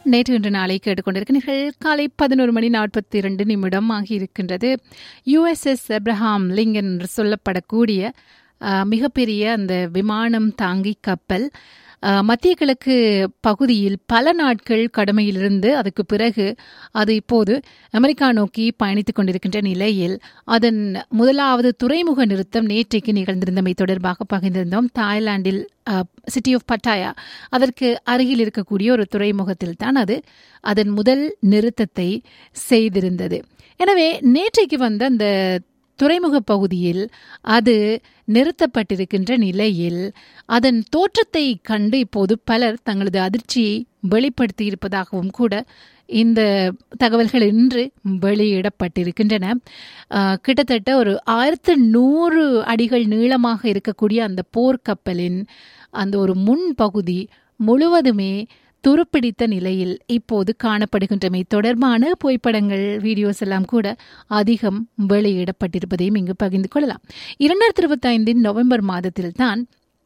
நேற்று இன்று நாளை கேட்டுக்கொண்டிருக்கிறீர்கள் காலை பதினோரு மணி நாற்பத்தி இரண்டு நிமிடம் ஆகியிருக்கின்றது யுஎஸ்எஸ் எப்ரஹாம் லிங்கன் என்று சொல்லப்படக்கூடிய அஹ், மிகப்பெரிய அந்த விமானம் தாங்கி கப்பல் அஹ், மத்திய கிழக்கு பகுதியில் பல நாட்கள் கடமையிலிருந்து அதுக்கு பிறகு அது இப்போது அமெரிக்கா நோக்கி பயணித்துக் கொண்டிருக்கின்ற நிலையில் அதன் முதலாவது துறைமுக நிறுத்தம் நேற்றைக்கு நிகழ்ந்திருந்தமை தொடர்பாக பகிர்ந்திருந்தோம் தாய்லாந்தில் சிட்டி ஆஃப் பட்டாயா அதற்கு அருகில் இருக்கக்கூடிய ஒரு துறைமுகத்தில் தான் அது அதன் முதல் நிறுத்தத்தை செய்திருந்தது எனவே நேற்றைக்கு வந்த அந்த துறைமுக பகுதியில் அது நிறுத்தப்பட்டிருக்கின்ற நிலையில் அதன் தோற்றத்தை கண்டு இப்போது பலர் தங்களது அதிர்ச்சியை வெளிப்படுத்தி இருப்பதாகவும் கூட இந்த தகவல்கள் இன்று வெளியிடப்பட்டிருக்கின்றன ஆஹ், கிட்டத்தட்ட ஒரு ஆயிரத்து நூறு அடிகள் நீளமாக இருக்கக்கூடிய அந்த போர்க்கப்பலின் அந்த ஒரு முன் பகுதி முழுவதுமே துருப்பிடித்த நிலையில் இப்போது காணப்படுகின்றமை தொடர்பான புகைப்படங்கள் வீடியோஸ் எல்லாம் கூட அதிகம் வெளியிடப்பட்டிருப்பதையும் இங்கு பகிர்ந்து கொள்ளலாம் இரண்டாயிரத்தி இருபத்தி ஐந்தின் நவம்பர் மாதத்தில் தான்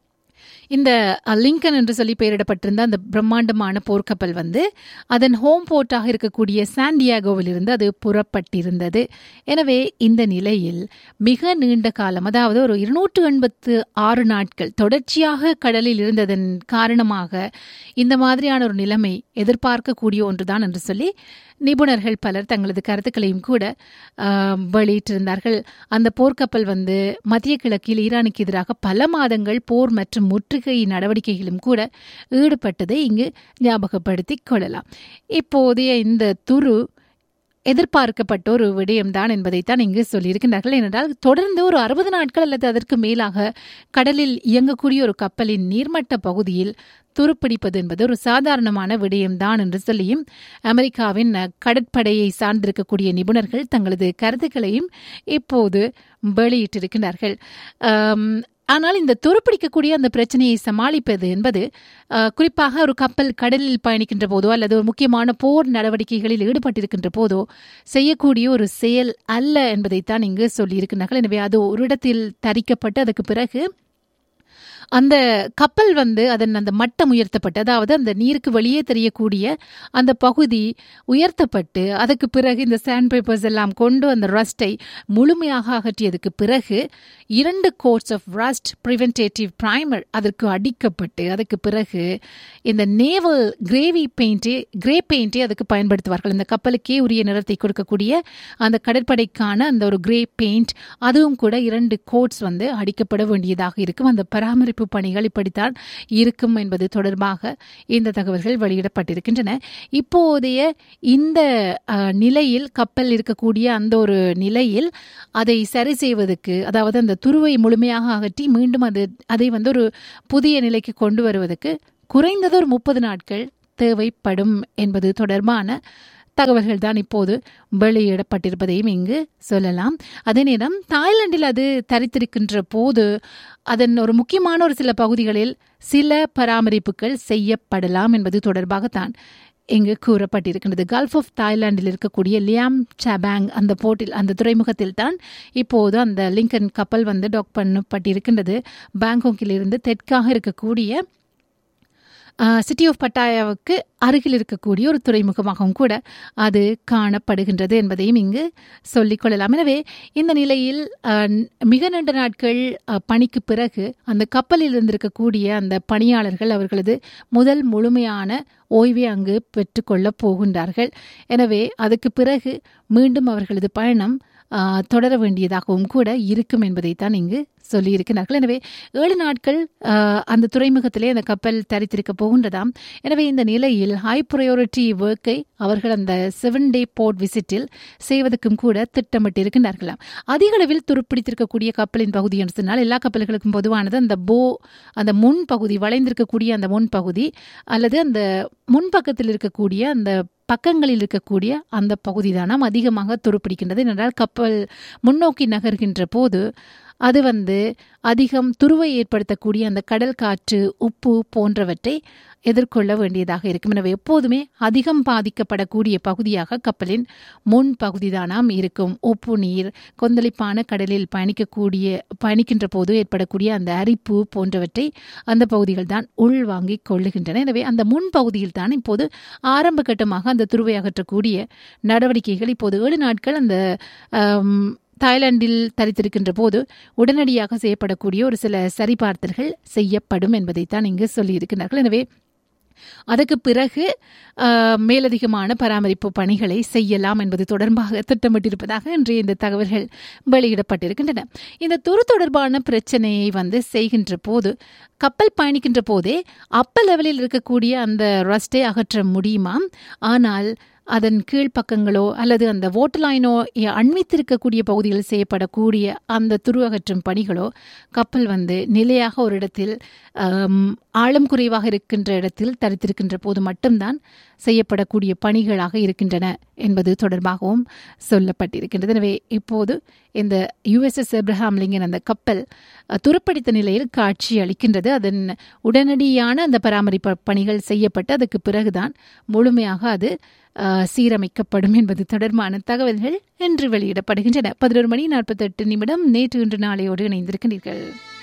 இந்த அஹ், லிங்கன் என்று சொல்லி பெயரிடப்பட்டிருந்த அந்த பிரம்மாண்டமான போர்க்கப்பல் வந்து அதன் ஹோம் போர்ட்டாக இருக்கக்கூடிய சாண்டியாகோவிலிருந்து அது புறப்பட்டிருந்தது எனவே இந்த நிலையில் மிக நீண்ட காலம் அதாவது ஒரு இருநூற்று எண்பத்து ஆறு நாட்கள் தொடர்ச்சியாக கடலில் இருந்ததன் காரணமாக இந்த மாதிரியான ஒரு நிலைமை எதிர்பார்க்கக்கூடிய ஒன்றுதான் என்று சொல்லி நிபுணர்கள் பலர் தங்களது கருத்துக்களையும் கூட ஆஹ், வெளியிட்டிருந்தார்கள் அந்த போர்க்கப்பல் வந்து மத்திய கிழக்கில் ஈரானுக்கு எதிராக பல மாதங்கள் போர் மற்றும் முற்றுகை நடவடிக்கைகளும் கூட ஈடுபட்டதை இங்கு ஞாபகப்படுத்திக் கொள்ளலாம் இப்போதைய இந்த துரு எதிர்பார்க்கப்பட்ட ஒரு விடயம்தான் என்பதைத்தான் இங்கு சொல்லியிருக்கின்றார்கள் ஏனென்றால் தொடர்ந்து ஒரு அறுபது நாட்கள் அல்லது அதற்கு மேலாக கடலில் இயங்கக்கூடிய ஒரு கப்பலின் நீர்மட்ட பகுதியில் துருப்பிடிப்பது என்பது ஒரு சாதாரணமான விடயம்தான் என்று சொல்லியும் அமெரிக்காவின் அஹ், கடற்படையை சார்ந்திருக்கக்கூடிய நிபுணர்கள் தங்களது கருத்துக்களையும் இப்போது வெளியிட்டிருக்கிறார்கள் ஆம், ஆனால் இந்த துருப்பிடிக்கக்கூடிய அந்த பிரச்சனையை சமாளிப்பது என்பது அஹ், குறிப்பாக ஒரு கப்பல் கடலில் பயணிக்கின்ற போதோ அல்லது ஒரு முக்கியமான போர் நடவடிக்கைகளில் ஈடுபட்டிருக்கின்ற போதோ செய்யக்கூடிய ஒரு செயல் அல்ல என்பதைத்தான் இங்கு சொல்லியிருக்கிறார்கள் எனவே அது ஒரு இடத்தில் தரிக்கப்பட்டு அதுக்கு பிறகு அந்த கப்பல் வந்து அதன் அந்த மட்டம் உயர்த்தப்பட்டு அதாவது அந்த நீருக்கு வெளியே தெரியக்கூடிய அந்த பகுதி உயர்த்தப்பட்டு அதுக்கு பிறகு இந்த சாண்ட் பேப்பர்ஸ் எல்லாம் கொண்டு அந்த ரஸ்டை முழுமையாக அகற்றியதுக்கு பிறகு இரண்டு coats of rust preventative primer அதற்கு அடிக்கப்பட்டு அதுக்கு பிறகு இந்த நேவல் கிரேவி பெயிண்டே கிரே பெயிண்டே அதுக்கு பயன்படுத்துவார்கள் இந்த கப்பலுக்கே உரிய நிறத்தை கொடுக்கக்கூடிய அந்த கடற்படைக்கான அந்த ஒரு கிரே பெயிண்ட் அதுவும் கூட இரண்டு கோட்ஸ் வந்து அடிக்கப்பட வேண்டியதாக இருக்கும் அந்த பராமரிப்பு பணிகள் இப்படித்தான் இருக்கும் என்பது தொடர்பாக இந்த தகவல்கள் வெளியிடப்பட்டிருக்கின்றன இப்போதைய இந்த அஹ், நிலையில் கப்பல் இருக்கக்கூடிய அந்த ஒரு நிலையில் அதை சரி செய்வதற்கு அதாவது அந்த துருவை முழுமையாக அகற்றி மீண்டும் அது அதை வந்து ஒரு புதிய நிலைக்கு கொண்டு வருவதற்கு குறைந்தது ஒரு முப்பது நாட்கள் தேவைப்படும் என்பது தொடர்பான தகவல்கள் தான் இப்போது வெளியிடப்பட்டிருப்பதையும் இங்கு சொல்லலாம் அதே நேரம் தாய்லாந்தில் அது தரித்திருக்கின்ற போது அதன் ஒரு முக்கியமான ஒரு சில பகுதிகளில் சில பராமரிப்புகள் செய்யப்படலாம் என்பது தொடர்பாகத்தான் இங்கு கூறப்பட்டிருக்கின்றது கல்ஃப் ஆஃப் தாய்லாந்தில் இருக்கக்கூடிய லியாம் சபாங் அந்த போர்ட்டில் அந்த துறைமுகத்தில் தான் இப்போது அந்த லிங்கன் கப்பல் வந்து டாக் பண்ணப்பட்டிருக்கின்றது பேங்காக்கில் இருந்து தெற்காக இருக்கக்கூடிய சிட்டி ஆஃப் பட்டாயாவுக்கு அருகில் இருக்கக்கூடிய ஒரு துறைமுகமாகவும் கூட அது காணப்படுகின்றது என்பதையும் இங்கு சொல்லிக் கொள்ளலாம் எனவே இந்த நிலையில் அஹ், மிக நீண்ட நாட்கள் அஹ், பணிக்கு பிறகு அந்த கப்பலில் இருந்திருக்கக்கூடிய அந்த பணியாளர்கள் அவர்களது முதல் முழுமையான ஓய்வை அங்கு பெற்றுக்கொள்ளப் போகின்றார்கள் எனவே அதுக்கு பிறகு மீண்டும் அவர்களது பயணம் ஆஹ், தொடர வேண்டியதாகவும் கூட இருக்கும் என்பதைத்தான் இங்கு சொல்லியிருக்கிறார்கள் எனவே ஏழு நாட்கள் ஆஹ், அந்த துறைமுகத்திலே அந்த கப்பல் தரித்திருக்க போகின்றதாம் எனவே இந்த நிலையில் ஹை ப்ரையாரிட்டி ஒர்க்கை அவர்கள் அந்த செவன் டே போர்ட் விசிட்டில் செய்வதற்கும் கூட திட்டமிட்டிருக்கிறார்களாம் அதிக அளவில் துருப்பிடித்திருக்கக்கூடிய கப்பலின் பகுதி என்று சொன்னால் எல்லா கப்பல்களுக்கும் பொதுவானது அந்த போ அந்த முன் பகுதி வளைந்திருக்கக்கூடிய அந்த முன் பகுதி அல்லது அந்த முன்பக்கத்தில் இருக்கக்கூடிய அந்த பக்கங்களில் இருக்கக்கூடிய அந்த பகுதி தானாம் அதிகமாக துருப்பிடிக்கின்றது ஏனென்றால் கப்பல் முன்னோக்கி நகர்கின்ற போது அது வந்து அதிகம் துருவை ஏற்படுத்தக்கூடிய அந்த கடல் காற்று உப்பு போன்றவற்றை எதிர்கொள்ள வேண்டியதாக இருக்கும் எனவே எப்போதுமே அதிகம் பாதிக்கப்படக்கூடிய பகுதியாக கப்பலின் முன் பகுதிதானாம் இருக்கும் உப்பு நீர் கொந்தளிப்பான கடலில் பயணிக்கக்கூடிய பயணிக்கின்ற போது ஏற்படக்கூடிய அந்த அரிப்பு போன்றவற்றை அந்த பகுதிகள் தான் உள்வாங்கிக் கொள்ளுகின்றன எனவே அந்த முன் பகுதியில் தான் இப்போது ஆரம்ப கட்டமாக அந்த துருவை அகற்றக்கூடிய நடவடிக்கைகள் இப்போது ஏழு நாட்கள் அந்த ஆம், தாய்லாந்தில் தரித்திருக்கின்ற போது உடனடியாக செய்யப்படக்கூடிய ஒரு சில சரிபார்த்தல்கள் செய்யப்படும் என்பதைத்தான் இங்கு சொல்லியிருக்கிறார்கள் எனவே அதற்கு பிறகு ஆஹ், மேலதிகமான பராமரிப்பு பணிகளை செய்யலாம் என்பது தொடர்பாக திட்டமிட்டிருப்பதாக இன்றைய இந்த தகவல்கள் வெளியிடப்பட்டிருக்கின்றன இந்த துரு தொடர்பான பிரச்சனையை வந்து செய்கின்ற போது கப்பல் பயணிக்கின்ற போதே அப்ப லெவலில் இருக்கக்கூடிய அந்த ரஸ்டை அகற்ற முடியுமா ஆனால் அதன் கீழ்ப்பக்கங்களோ அல்லது அந்த ஓட்டு லைனோ அண்மித்திருக்கக்கூடிய பகுதிகளில் செய்யப்படக்கூடிய அந்த துரு அகற்றும் பணிகளோ கப்பல் வந்து நிலையாக ஒரு இடத்தில் ஆம், ஆழம் குறைவாக இருக்கின்ற இடத்தில் தரித்திருக்கின்ற போது மட்டும்தான் செய்யப்படக்கூடிய பணிகளாக இருக்கின்றன என்பது தொடர்பாகவும் சொல்லப்பட்டிருக்கின்றது எனவே இப்போது இந்த யுஎஸ்எஸ் எப்ரஹாம் லிங்கன் அந்த கப்பல் அஹ், துருப்பிடித்த நிலையில் காட்சி அளிக்கின்றது அதன் உடனடியான அந்த பராமரிப்பு பணிகள் செய்யப்பட்டு அதுக்கு பிறகுதான் முழுமையாக அது அஹ், சீரமைக்கப்படும் என்பது தொடர்பான தகவல்கள் இன்று வெளியிடப்படுகின்றன பதினோரு மணி நாற்பத்தெட்டு நிமிடம் நேற்று இன்று நாளையோடு இணைந்திருக்கின்றீர்கள்